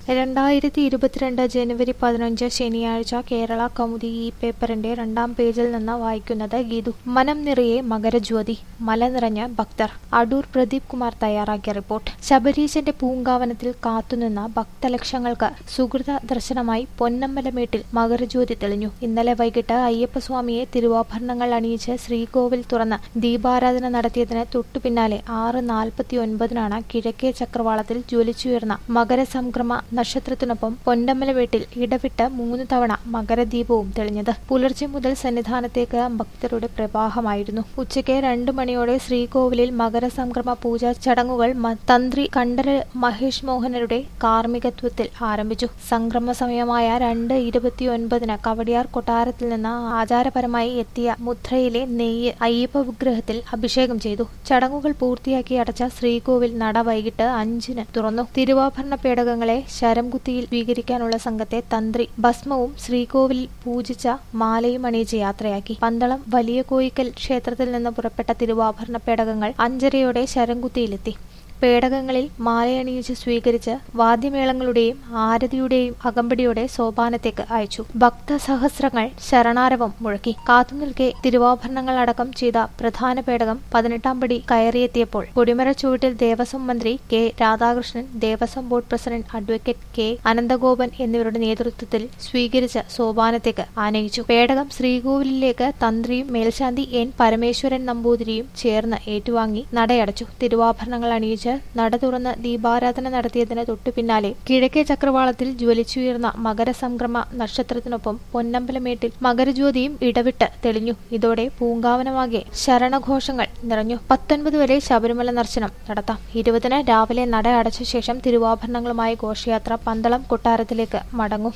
രണ്ടായിരത്തി ഇരുപത്തിരണ്ട് ജനുവരി പതിനഞ്ച് ശനിയാഴ്ച കേരള കൗമുദി ഈ പേപ്പറിന്റെ രണ്ടാം പേജിൽ നിന്ന് വായിക്കുന്നത് ഗീതു മനം നിറയെ മകരജ്യോതി മല നിറഞ്ഞ ഭക്തർ അടൂർ പ്രദീപ് കുമാർ തയ്യാറാക്കിയ റിപ്പോർട്ട് ശബരീശന്റെ പൂങ്കാവനത്തിൽ കാത്തുനിന്ന ഭക്തലക്ഷങ്ങൾക്ക് സുഹൃത ദർശനമായി പൊന്നമ്പലമേട്ടിൽ മകരജ്യോതി തെളിഞ്ഞു ഇന്നലെ വൈകിട്ട് അയ്യപ്പസ്വാമിയെ തിരുവാഭരണങ്ങൾ അണിയിച്ച് ശ്രീകോവിൽ തുറന്ന് ദീപാരാധന നടത്തിയതിന് തൊട്ടുപിന്നാലെ ആറ് നാൽപ്പത്തി ഒൻപതിനാണ് കിഴക്കേ ചക്രവാളത്തിൽ ജ്വലിച്ചുയർന്ന മകരസംക്രമ നക്ഷത്രത്തിനൊപ്പം പൊന്നമ്പലമേട്ടിൽ ഇടവിട്ട് മൂന്ന് തവണ മകരദീപവും തെളിഞ്ഞത് പുലർച്ചെ മുതൽ സന്നിധാനത്തേക്ക് ഭക്തരുടെ പ്രവാഹമായിരുന്നു ഉച്ചയ്ക്ക് രണ്ടു മണിയോടെ ശ്രീകോവിലിൽ മകരസംക്രമ പൂജാ ചടങ്ങുകൾ മ- തന്ത്രി കണ്ഠര് മഹേഷ് മോഹനരുടെ കാർമ്മികത്വത്തിൽ ആരംഭിച്ചു സംക്രമ സമയമായ രണ്ട് ഇരുപത്തിയൊൻപതിന് കവടിയാർ കൊട്ടാരത്തിൽ നിന്ന് ആചാരപരമായി എത്തിയ മുദ്രയിലെ നെയ്യ് അയ്യപ്പ വിഗ്രഹത്തിൽ അഭിഷേകം ചെയ്തു ചടങ്ങുകൾ പൂർത്തിയാക്കി അടച്ച ശ്രീകോവിൽ നട വൈകിട്ട് അഞ്ചിന് തുറന്നു തിരുവാഭരണ പേടകങ്ങളെ ശരംകുത്തിയിൽ സ്വീകരിക്കാനുള്ള സംഘത്തെ തന്ത്രി ഭസ്മവും ശ്രീകോവിലിൽ പൂജിച്ച മാലയും അണിയിച്ച് യാത്രയാക്കി പന്തളം വലിയ കോയിക്കൽ ക്ഷേത്രത്തിൽ നിന്ന് പുറപ്പെട്ട തിരുവാഭരണ പേടകങ്ങൾ അഞ്ചരയോടെ ശരംകുത്തിയിലെത്തി പേടകങ്ങളിൽ മാലയണിയിച്ച് സ്വീകരിച്ച് വാദ്യമേളങ്ങളുടെയും ആരതിയുടെയും അകമ്പടിയോടെ സോപാനത്തേക്ക് അയച്ചു ഭക്തസഹസ്രങ്ങൾ ശരണാരവം മുഴക്കി കാത്തുനിൽക്കെ തിരുവാഭരണങ്ങളടക്കം ചെയ്ത പ്രധാന പേടകം പതിനെട്ടാം പടി കയറിയെത്തിയപ്പോൾ കൊടിമര ചുവട്ടിൽ ദേവസ്വം മന്ത്രി K Radhakrishnan Devaswom board president advocate K Ananthagopan എന്നിവരുടെ നേതൃത്വത്തിൽ സ്വീകരിച്ച് സോപാനത്തേക്ക് ആനയിച്ചു പേടകം ശ്രീകോവിലിലേക്ക് തന്ത്രിയും മേൽശാന്തി എൻ പരമേശ്വരൻ നമ്പൂതിരിയും ചേർന്ന് ഏറ്റുവാങ്ങി നടയടച്ചു തിരുവാഭരണങ്ങൾ അണിയിച്ച് നട തുറന്ന് ദീപാരാധന നടത്തിയതിന് തൊട്ടു പിന്നാലെ കിഴക്കേ ചക്രവാളത്തിൽ ജ്വലിച്ചുയർന്ന മകരസംക്രമ നക്ഷത്രത്തിനൊപ്പം പൊന്നമ്പലമേട്ടിൽ മകരജ്യോതിയും ഇടവിട്ട് തെളിഞ്ഞു ഇതോടെ പൂങ്കാവനമാകെ ശരണഘോഷങ്ങൾ നിറഞ്ഞു പത്തൊൻപത് വരെ ശബരിമല ദർശനം നടത്താം ഇരുപതിന് രാവിലെ നട അടച്ച ശേഷം തിരുവാഭരണങ്ങളുമായി ഘോഷയാത്ര പന്തളം കൊട്ടാരത്തിലേക്ക് മടങ്ങും